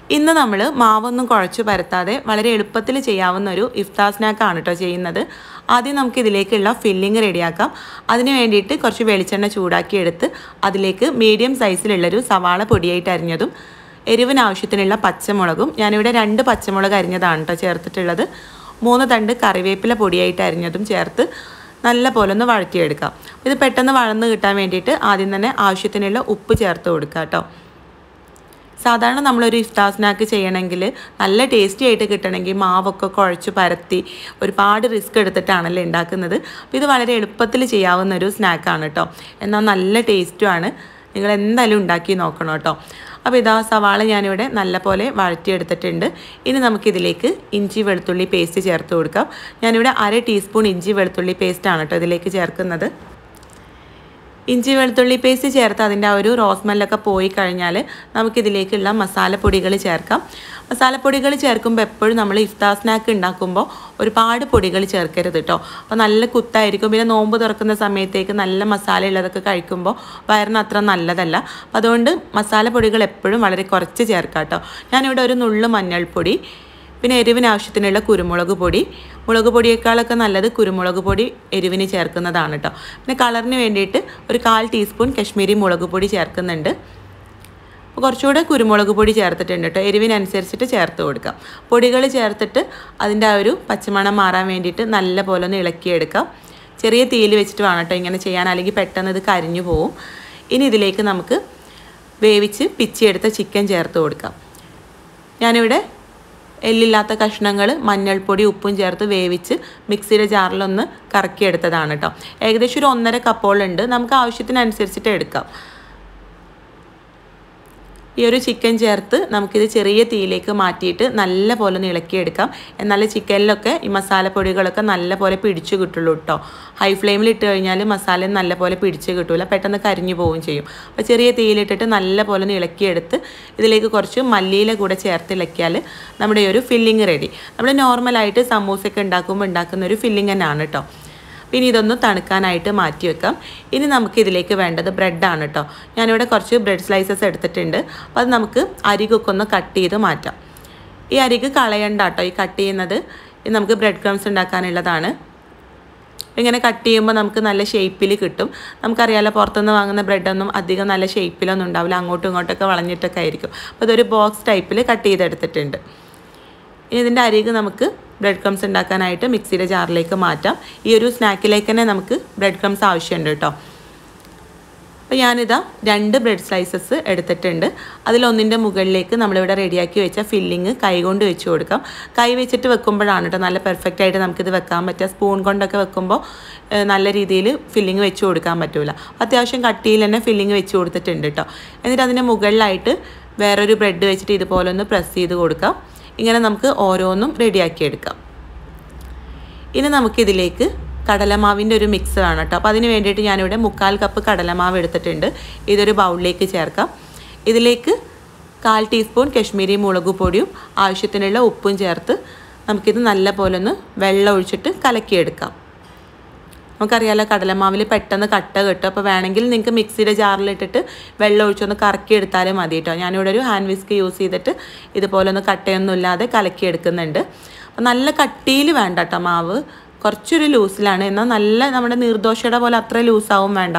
ഇന്ന് നമ്മൾ മാവൊന്നും കുഴച്ച് പരത്താതെ വളരെ എളുപ്പത്തിൽ ചെയ്യാവുന്ന ഒരു ഇഫ്താർ സ്നാക്കാണ് കേട്ടോ ചെയ്യുന്നത് ആദ്യം നമുക്ക് ഇതിലേക്കുള്ള ഫില്ലിങ് റെഡിയാക്കാം അതിന് വേണ്ടിയിട്ട് കുറച്ച് വെളിച്ചെണ്ണ ചൂടാക്കി എടുത്ത് അതിലേക്ക് മീഡിയം സൈസിലുള്ളൊരു സവാള പൊടിയായിട്ട് അരിഞ്ഞതും എരിവിന് ആവശ്യത്തിനുള്ള പച്ചമുളകും ഞാനിവിടെ രണ്ട് പച്ചമുളക് അരിഞ്ഞതാണ് കേട്ടോ ചേർത്തിട്ടുള്ളത് മൂന്ന് തണ്ട് കറിവേപ്പില പൊടിയായിട്ട് അരിഞ്ഞതും ചേർത്ത് നല്ല പോലെ ഒന്ന് വഴറ്റിയെടുക്കാം ഇത് പെട്ടെന്ന് വഴന്ന് കിട്ടാൻ വേണ്ടിയിട്ട് ആദ്യം തന്നെ ആവശ്യത്തിനുള്ള ഉപ്പ് ചേർത്ത് കൊടുക്കുക കേട്ടോ സാധാരണ നമ്മളൊരു ഇഫ്താർ സ്നാക്ക് ചെയ്യണമെങ്കിൽ നല്ല ടേസ്റ്റി ആയിട്ട് കിട്ടണമെങ്കിൽ മാവൊക്കെ കുഴച്ച് പരത്തി ഒരുപാട് റിസ്ക് എടുത്തിട്ടാണല്ലോ ഉണ്ടാക്കുന്നത് അപ്പോൾ ഇത് വളരെ എളുപ്പത്തിൽ ചെയ്യാവുന്ന ഒരു സ്നാക്കാണ് കേട്ടോ എന്നാൽ നല്ല ടേസ്റ്റുമാണ് നിങ്ങൾ എന്തായാലും ഉണ്ടാക്കി നോക്കണം കേട്ടോ അപ്പോൾ ഇതാ സവാള ഞാനിവിടെ നല്ല പോലെ വഴറ്റിയെടുത്തിട്ടുണ്ട് ഇനി നമുക്കിതിലേക്ക് ഇഞ്ചി വെളുത്തുള്ളി പേസ്റ്റ് ചേർത്ത് കൊടുക്കാം ഞാനിവിടെ അര ടീസ്പൂൺ ഇഞ്ചി വെളുത്തുള്ളി പേസ്റ്റാണ് കേട്ടോ ഇതിലേക്ക് ചേർക്കുന്നത് ഇഞ്ചി വെളുത്തുള്ളി പേസ്റ്റ് ചേർത്ത് അതിൻ്റെ ആ ഒരു റോസ്മെല്ലൊക്കെ പോയി കഴിഞ്ഞാൽ നമുക്കിതിലേക്കുള്ള മസാലപ്പൊടികൾ ചേർക്കാം മസാലപ്പൊടികൾ ചേർക്കുമ്പോൾ എപ്പോഴും നമ്മൾ ഇഫ്താർ സ്നാക്ക് ഉണ്ടാക്കുമ്പോൾ ഒരുപാട് പൊടികൾ ചേർക്കരുത് കേട്ടോ അപ്പോൾ നല്ല കുത്തായിരിക്കും പിന്നെ നോമ്പ് തുറക്കുന്ന സമയത്തേക്ക് നല്ല മസാല ഉള്ളതൊക്കെ കഴിക്കുമ്പോൾ വയറിന് അത്ര നല്ലതല്ല അപ്പോൾ അതുകൊണ്ട് മസാലപ്പൊടികൾ എപ്പോഴും വളരെ കുറച്ച് ചേർക്കാം കേട്ടോ ഞാനിവിടെ ഒരു നുള്ളു മഞ്ഞൾപ്പൊടി പിന്നെ എരിവിന് ആവശ്യത്തിനുള്ള കുരുമുളക് പൊടി മുളക് പൊടിയേക്കാളൊക്കെ നല്ലത് കുരുമുളക് പൊടി എരിവിന് ചേർക്കുന്നതാണ് കേട്ടോ പിന്നെ കളറിന് വേണ്ടിയിട്ട് ഒരു കാൽ ടീസ്പൂൺ കശ്മീരി മുളക് പൊടി ചേർക്കുന്നുണ്ട് അപ്പോൾ കുറച്ചുകൂടെ കുരുമുളക് പൊടി ചേർത്തിട്ടുണ്ട് കേട്ടോ എരിവിനനുസരിച്ചിട്ട് ചേർത്ത് കൊടുക്കാം പൊടികൾ ചേർത്തിട്ട് അതിൻ്റെ ആ ഒരു പച്ചമണം മാറാൻ വേണ്ടിയിട്ട് നല്ല പോലെ ഒന്ന് ഇളക്കിയെടുക്കാം ചെറിയ തീയിൽ വെച്ചിട്ട് വേണം കേട്ടോ ഇങ്ങനെ ചെയ്യാൻ അല്ലെങ്കിൽ പെട്ടെന്ന് ഇത് കരിഞ്ഞു പോവും ഇനി ഇതിലേക്ക് നമുക്ക് വേവിച്ച് പിച്ചിയെടുത്ത ചിക്കൻ ചേർത്ത് കൊടുക്കാം ഞാനിവിടെ എല്ലില്ലാത്ത കഷ്ണങ്ങൾ മഞ്ഞൾപ്പൊടി ഉപ്പും ചേർത്ത് വേവിച്ച് മിക്സിയുടെ ജാറിലൊന്ന് കറക്കിയെടുത്തതാണ് കേട്ടോ ഏകദേശം ഒരു ഒന്നര കപ്പോളുണ്ട് നമുക്ക് ആവശ്യത്തിനനുസരിച്ചിട്ട് എടുക്കാം ഈ ഒരു ചിക്കൻ ചേർത്ത് നമുക്കിത് ചെറിയ തീയിലേക്ക് മാറ്റിയിട്ട് നല്ല പോലെ ഒന്ന് ഇളക്കിയെടുക്കാം എന്നാലേ ചിക്കനിലൊക്കെ ഈ മസാലപ്പൊടികളൊക്കെ നല്ല പോലെ പിടിച്ചു കിട്ടുള്ളൂ കേട്ടോ ഹൈ ഫ്ലെയിമിൽ ഇട്ട് കഴിഞ്ഞാൽ മസാല നല്ല പോലെ പിടിച്ച് കിട്ടില്ല പെട്ടെന്ന് കരിഞ്ഞു പോവുകയും ചെയ്യും അപ്പോൾ ചെറിയ തീയിലിട്ടിട്ട് നല്ല പോലെ ഒന്ന് ഇളക്കിയെടുത്ത് ഇതിലേക്ക് കുറച്ച് മല്ലിയില കൂടെ ചേർത്ത് ഇളക്കിയാൽ നമ്മുടെ ഈ ഒരു ഫില്ലിങ് റെഡി നമ്മൾ നോർമലായിട്ട് സമൂസയൊക്കെ ഉണ്ടാക്കുമ്പോൾ ഉണ്ടാക്കുന്ന ഒരു ഫില്ലിങ് തന്നെയാണ് കേട്ടോ പിന്നെ ഇതൊന്ന് തണുക്കാനായിട്ട് മാറ്റി വെക്കാം ഇനി നമുക്ക് ഇതിലേക്ക് വേണ്ടത് ബ്രെഡാണ് കേട്ടോ ഞാനിവിടെ കുറച്ച് ബ്രെഡ് സ്ലൈസസ് എടുത്തിട്ടുണ്ട് അപ്പോൾ അത് നമുക്ക് അരികൊക്കെ ഒന്ന് കട്ട് ചെയ്ത് മാറ്റാം ഈ അരിക് കളയണ്ട കേട്ടോ ഈ കട്ട് ചെയ്യുന്നത് ഇത് നമുക്ക് ബ്രെഡ് ക്രംസ് ഉണ്ടാക്കാനുള്ളതാണ് ഇങ്ങനെ കട്ട് ചെയ്യുമ്പോൾ നമുക്ക് നല്ല ഷേപ്പിൽ കിട്ടും നമുക്കറിയാലോ പുറത്തുനിന്ന് വാങ്ങുന്ന ബ്രെഡൊന്നും അധികം നല്ല ഷേപ്പിലൊന്നും ഉണ്ടാവില്ല അങ്ങോട്ടും ഇങ്ങോട്ടൊക്കെ വളഞ്ഞിട്ടൊക്കെ ആയിരിക്കും അപ്പോൾ ഇതൊരു ബോക്സ് ടൈപ്പിൽ കട്ട് ചെയ്തെടുത്തിട്ടുണ്ട് ഇനി ഇതിൻ്റെ അരികെ നമുക്ക് ബ്രെഡ് ക്രംസ് ഉണ്ടാക്കാനായിട്ട് മിക്സിയുടെ ജാറിലേക്ക് മാറ്റാം ഈ ഒരു സ്നാക്കിലേക്ക് തന്നെ നമുക്ക് ബ്രെഡ് ക്രംസ് ആവശ്യമുണ്ട് കേട്ടോ അപ്പോൾ ഞാനിതാ രണ്ട് ബ്രെഡ് സ്ലൈസസ് എടുത്തിട്ടുണ്ട് അതിലൊന്നിൻ്റെ മുകളിലേക്ക് നമ്മളിവിടെ റെഡിയാക്കി വെച്ച ഫില്ലിങ് കൈ കൊണ്ട് വെച്ച് കൊടുക്കാം കൈ വെച്ചിട്ട് വെക്കുമ്പോഴാണ് കേട്ടോ നല്ല പെർഫെക്റ്റ് ആയിട്ട് നമുക്കിത് വെക്കാൻ പറ്റുക സ്പൂൺ കൊണ്ടൊക്കെ വെക്കുമ്പോൾ നല്ല രീതിയിൽ ഫില്ലിങ് വെച്ച് കൊടുക്കാൻ പറ്റില്ല അത്യാവശ്യം കട്ടിയിൽ തന്നെ ഫില്ലിങ് വെച്ച് കൊടുത്തിട്ടുണ്ട് കേട്ടോ എന്നിട്ട് അതിൻ്റെ മുകളിലായിട്ട് വേറൊരു ബ്രെഡ് വെച്ചിട്ട് ഇതുപോലെ ഒന്ന് പ്രസ് ചെയ്ത് കൊടുക്കാം ഇങ്ങനെ നമുക്ക് ഓരോന്നും റെഡിയാക്കി എടുക്കാം ഇനി നമുക്കിതിലേക്ക് കടലമാവിൻ്റെ ഒരു മിക്സ് വേണം കേട്ടോ അപ്പോൾ അതിന് വേണ്ടിയിട്ട് ഞാനിവിടെ മുക്കാൽ കപ്പ് കടലമാവ് എടുത്തിട്ടുണ്ട് ഇതൊരു ബൗളിലേക്ക് ചേർക്കാം ഇതിലേക്ക് കാൽ ടീസ്പൂൺ കശ്മീരി മുളക് പൊടിയും ആവശ്യത്തിനുള്ള ഉപ്പും ചേർത്ത് നമുക്കിത് നല്ല പോലെ ഒന്ന് വെള്ളം ഒഴിച്ചിട്ട് കലക്കിയെടുക്കാം നമുക്കറിയാലോ കടലമാവിൽ പെട്ടെന്ന് കട്ട കിട്ടും അപ്പോൾ വേണമെങ്കിൽ നിങ്ങൾക്ക് മിക്സിയുടെ ജാറിലിട്ടിട്ട് വെള്ളം ഒഴിച്ചൊന്ന് കറക്കി എടുത്താലും മതി കേട്ടോ ഞാനിവിടെ ഒരു ഹാൻഡ് വിസ്ക് യൂസ് ചെയ്തിട്ട് ഇതുപോലെ ഒന്ന് കട്ടയൊന്നും ഇല്ലാതെ കലക്കി എടുക്കുന്നുണ്ട് അപ്പോൾ നല്ല കട്ടിയിൽ വേണ്ട കേട്ടോ മാവ് കുറച്ചൊരു ലൂസിലാണ് എന്നാൽ നല്ല നമ്മുടെ നീർദോശയുടെ പോലെ അത്ര ലൂസാവും വേണ്ട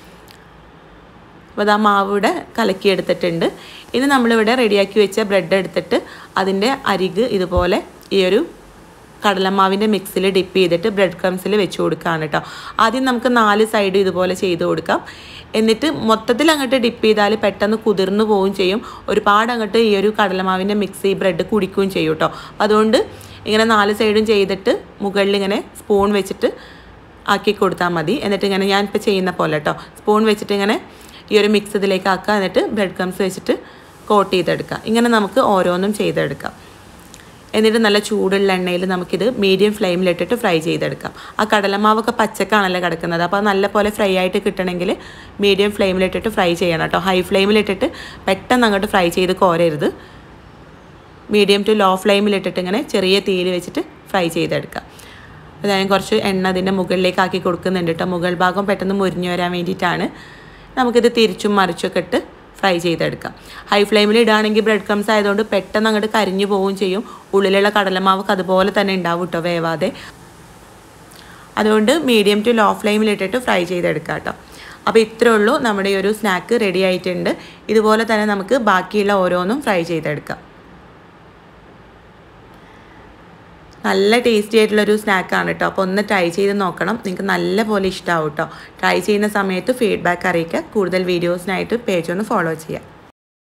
അപ്പോൾ അത് ആ മാവ് ഇവിടെ കലക്കിയെടുത്തിട്ടുണ്ട് ഇനി നമ്മളിവിടെ റെഡിയാക്കി വെച്ച ബ്രെഡ് എടുത്തിട്ട് അതിൻ്റെ അരിക് ഇതുപോലെ ഈ ഒരു കടലമാവിൻ്റെ മിക്സിൽ ഡിപ്പ് ചെയ്തിട്ട് ബ്രെഡ് ക്രംസിൽ വെച്ച് കൊടുക്കുകയാണ് കേട്ടോ ആദ്യം നമുക്ക് നാല് സൈഡ് ഇതുപോലെ ചെയ്ത് കൊടുക്കാം എന്നിട്ട് മൊത്തത്തിൽ അങ്ങോട്ട് ഡിപ്പ് ചെയ്താൽ പെട്ടെന്ന് കുതിർന്നു പോവുകയും ചെയ്യും ഒരുപാട് അങ്ങോട്ട് ഈ ഒരു കടലമാവിൻ്റെ മിക്സ് ഈ ബ്രെഡ് കുടിക്കുകയും ചെയ്യും കേട്ടോ അതുകൊണ്ട് ഇങ്ങനെ നാല് സൈഡും ചെയ്തിട്ട് മുകളിൽ ഇങ്ങനെ സ്പൂൺ വെച്ചിട്ട് ആക്കി കൊടുത്താൽ മതി എന്നിട്ട് ഇങ്ങനെ ഞാൻ ഇപ്പോൾ ചെയ്യുന്ന പോലെ കേട്ടോ സ്പൂൺ വെച്ചിട്ട് ഇങ്ങനെ ഈ ഒരു മിക്സ് ഇതിലേക്ക് ആക്കുക എന്നിട്ട് ബ്രെഡ് ക്രംസ് വെച്ചിട്ട് കോട്ട് ചെയ്തെടുക്കുക ഇങ്ങനെ നമുക്ക് ഓരോന്നും ചെയ്തെടുക്കാം എന്നിട്ട് നല്ല ചൂടുള്ള എണ്ണയിൽ നമുക്കിത് മീഡിയം ഫ്ലെയിമിലിട്ടിട്ട് ഫ്രൈ ചെയ്തെടുക്കാം ആ കടലമാവൊക്കെ പച്ചക്കാണല്ലോ കിടക്കുന്നത് അപ്പോൾ നല്ല പോലെ ഫ്രൈ ആയിട്ട് കിട്ടണമെങ്കിൽ മീഡിയം ഫ്ലെയിമിലിട്ടിട്ട് ഫ്രൈ ചെയ്യണം കേട്ടോ ഹൈ ഫ്ലെയിമിലിട്ടിട്ട് പെട്ടെന്ന് അങ്ങോട്ട് ഫ്രൈ ചെയ്ത് കോരരുത് മീഡിയം ടു ലോ ഫ്ലെയിമിലിട്ടിട്ട് ഇങ്ങനെ ചെറിയ തീയിൽ വെച്ചിട്ട് ഫ്രൈ ചെയ്തെടുക്കാം അപ്പോൾ ഞാൻ കുറച്ച് എണ്ണ അതിൻ്റെ മുകളിലേക്ക് ആക്കി കൊടുക്കുന്നുണ്ട് കേട്ടോ മുകൾ ഭാഗം പെട്ടെന്ന് മുരിഞ്ഞു വരാൻ വേണ്ടിയിട്ടാണ് നമുക്കിത് തിരിച്ചും മറിച്ചൊക്കെ ഇട്ട് ഫ്രൈ ചെയ്തെടുക്കാം ഹൈ ഫ്ലെയിമിൽ ഇടുകയാണെങ്കിൽ ബ്രെഡ് ക്രംസ് ആയതുകൊണ്ട് പെട്ടെന്ന് അങ്ങോട്ട് കരിഞ്ഞു പോവുകയും ചെയ്യും ഉള്ളിലുള്ള കടലമാവൊക്കെ അതുപോലെ തന്നെ ഉണ്ടാവും കേട്ടോ വേവാതെ അതുകൊണ്ട് മീഡിയം ടു ലോ ഫ്ലെയിമിൽ ഇട്ടിട്ട് ഫ്രൈ ചെയ്തെടുക്കാം കേട്ടോ അപ്പോൾ ഇത്രേ ഉള്ളൂ നമ്മുടെ ഈ ഒരു സ്നാക്ക് റെഡി ആയിട്ടുണ്ട് ഇതുപോലെ തന്നെ നമുക്ക് ബാക്കിയുള്ള ഓരോന്നും ഫ്രൈ ചെയ്തെടുക്കാം നല്ല ടേസ്റ്റി ആയിട്ടുള്ളൊരു സ്നാക്കാണ് കേട്ടോ അപ്പോൾ ഒന്ന് ട്രൈ ചെയ്ത് നോക്കണം നിങ്ങൾക്ക് നല്ല പോലെ ഇഷ്ടമാവും കേട്ടോ ട്രൈ ചെയ്യുന്ന സമയത്ത് ഫീഡ്ബാക്ക് അറിയിക്കുക കൂടുതൽ വീഡിയോസിനായിട്ട് പേജ് ഒന്ന് ഫോളോ ചെയ്യാം